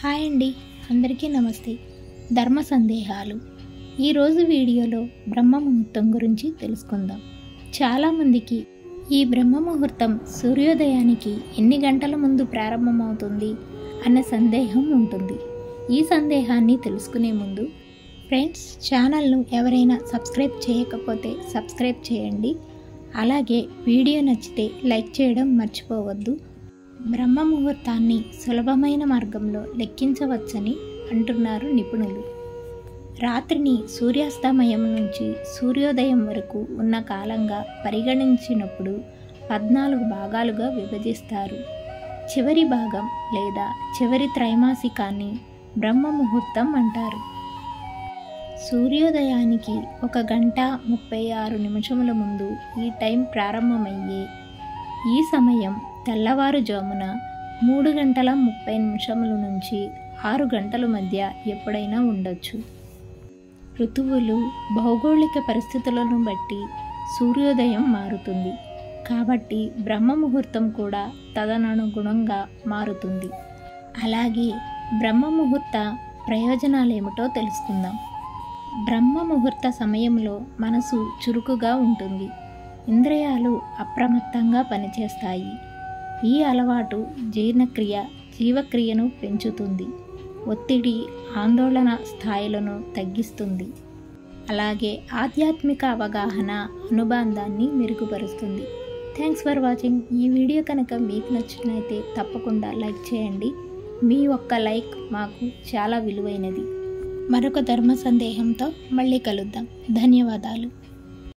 hi అండి అందరికీ నమస్తే ధర్మ సందేహాలు ఈరోజు వీడియోలో బ్రహ్మ ముహూర్తం గురించి తెలుసుకుందాం చాలామందికి ఈ బ్రహ్మ ముహూర్తం సూర్యోదయానికి ఎన్ని గంటల ముందు ప్రారంభమవుతుంది అన్న సందేహం ఉంటుంది ఈ సందేహాన్ని తెలుసుకునే ముందు ఫ్రెండ్స్ ఛానల్ను ఎవరైనా సబ్స్క్రైబ్ చేయకపోతే సబ్స్క్రైబ్ చేయండి అలాగే వీడియో నచ్చితే లైక్ చేయడం మర్చిపోవద్దు బ్రహ్మ ముహూర్తాన్ని సులభమైన మార్గంలో లెక్కించవచ్చని అంటున్నారు నిపుణులు రాత్రిని సూర్యాస్తమయం నుంచి సూర్యోదయం వరకు ఉన్న కాలంగా పరిగణించినప్పుడు పద్నాలుగు భాగాలుగా విభజిస్తారు చివరి భాగం లేదా చివరి త్రైమాసికాన్ని బ్రహ్మ ముహూర్తం అంటారు సూర్యోదయానికి ఒక గంట ముప్పై ఆరు నిమిషముల ముందు ఈ టైం ప్రారంభమయ్యే ఈ సమయం తెల్లవారుజామున మూడు గంటల ముప్పై నిమిషముల నుంచి ఆరు గంటల మధ్య ఎప్పుడైనా ఉండొచ్చు ఋతువులు భౌగోళిక పరిస్థితులను బట్టి సూర్యోదయం మారుతుంది కాబట్టి బ్రహ్మ ముహూర్తం కూడా తదనుగుణంగా మారుతుంది అలాగే బ్రహ్మ ముహూర్త ప్రయోజనాలేమిటో తెలుసుకుందాం బ్రహ్మ ముహూర్త సమయంలో మనసు చురుకుగా ఉంటుంది ఇంద్రియాలు అప్రమత్తంగా పనిచేస్తాయి ఈ అలవాటు జీర్ణక్రియ జీవక్రియను పెంచుతుంది ఒత్తిడి ఆందోళన స్థాయిలను తగ్గిస్తుంది అలాగే ఆధ్యాత్మిక అవగాహన అనుబంధాన్ని మెరుగుపరుస్తుంది థ్యాంక్స్ ఫర్ వాచింగ్ ఈ వీడియో కనుక మీకు నచ్చినట్లయితే తప్పకుండా లైక్ చేయండి మీ ఒక్క లైక్ మాకు చాలా విలువైనది మరొక ధర్మ సందేహంతో మళ్ళీ కలుద్దాం ధన్యవాదాలు